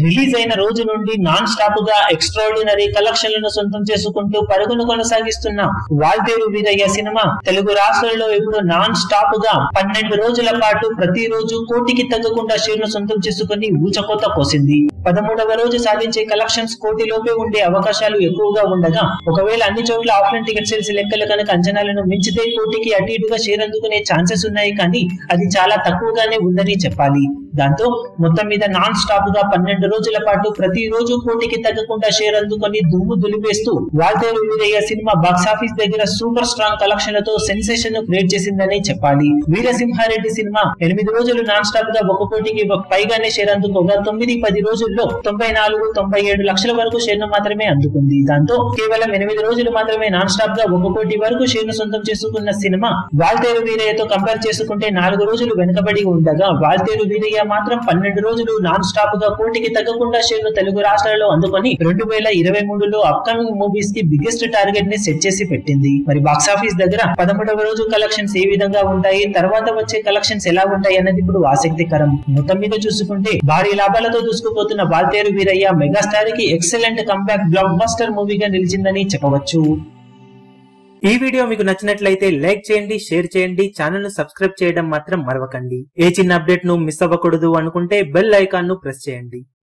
release అయిన రోజు నుండి నాన్ స్టాప్ గా ఎక్స్ట్రాడినరీ కలెక్షన్లను సొంతం చేసుకుంటూ పరుగును కొనసాగిస్తున్న వాల్తేరు వీరయ్య సినిమా తెలుగు రాష్ట్రాల్లో ఇప్పుడు నాన్ స్టాప్ గా పన్నెండు రోజుల పాటు ప్రతిరోజు కోటికి తగ్గకుండా షేర్ను సొంతం చేసుకుని ఊచకోత కోసింది పదమూడవ రోజు సాధించే కలెక్షన్స్ కోటిలోపే ఉండే అవకాశాలు ఎక్కువగా ఉండగా ఒకవేళ అన్ని చోట్ల ఆఫ్లైన్ టికెట్ సేల్స్ లెక్కలు కనుక అంచనాలను మించితే కోటికి అటు ఇటుగా షేర్ అందుకునే ఛాన్సెస్ ఉన్నాయి కానీ అది చాలా తక్కువగానే ఉందని చెప్పాలి దాంతో మొత్తం మీద నాన్ స్టాప్ గా పన్నెండు రోజుల పాటు ప్రతి రోజు కోటికి తగ్గకుండా షేర్ అందుకొని దుమ్ము దులిపేస్తూ వాల్తేరు వీరయ్య సినిమా బాక్సాఫీస్ దగ్గర సూపర్ స్ట్రాంగ్ కలెక్షన్లతో సెన్సేషన్ ను క్రియేట్ చేసిందని చెప్పాలి వీరసింహారెడ్డి సినిమా ఎనిమిది రోజులు నాన్ స్టాప్ గా ఒక కోటికి పైగానే షేర్ అందుకోగా తొమ్మిది పది రోజుల్లో తొంభై నాలుగు తొంభై ఏడు లక్షల వరకు షేర్ ను మాత్రమే అందుకుంది దాంతో కేవలం ఎనిమిది రోజులు మాత్రమే నాన్ స్టాప్ గా ఒక కోటి వరకు షేర్ ను సొంతం చేసుకున్న సినిమా వాల్తేరు వీరయ్యతో కంపేర్ చేసుకుంటే నాలుగు రోజులు వెనుకబడి ఉండగా వాల్తేరు వీరయ్య మాత్రం పన్నెండు రోజులు నాన్ స్టాప్ గా కోటికి తగ్గకుండా షేర్ ను తెలుగు రాష్ట్రాల్లో అందుకొని రెండు వేల ఇరవై మూడులో అప్కమింగ్ మూవీస్ కి బిగ్గెస్ట్ టార్గెట్ ని సెట్ చేసి పెట్టింది మరి బాక్సాఫీస్ దగ్గర పదమూడవ రోజు కలెక్షన్స్ ఏ విధంగా ఉంటాయి తర్వాత వచ్చే కలెక్షన్స్ ఎలా ఉంటాయి అన్నది ఇప్పుడు ఆసక్తికరం మొత్తం మీద చూసుకుంటే భారీ లాభాలతో దూసుకుపోతున్న వాల్తేరు వీరయ్య మెగాస్టార్ కి ఎక్సలెంట్ కంబ్యాక్ బ్లాక్ బస్టర్ మూవీగా నిలిచిందని చెప్పవచ్చు ఈ వీడియో మీకు నచ్చినట్లయితే లైక్ చేయండి షేర్ చేయండి ఛానల్ ను సబ్స్క్రైబ్ చేయడం మాత్రం మరవకండి ఏ చిన్న అప్డేట్ ను మిస్ అవ్వకూడదు అనుకుంటే బెల్ ఐకాన్ ను ప్రెస్ చేయండి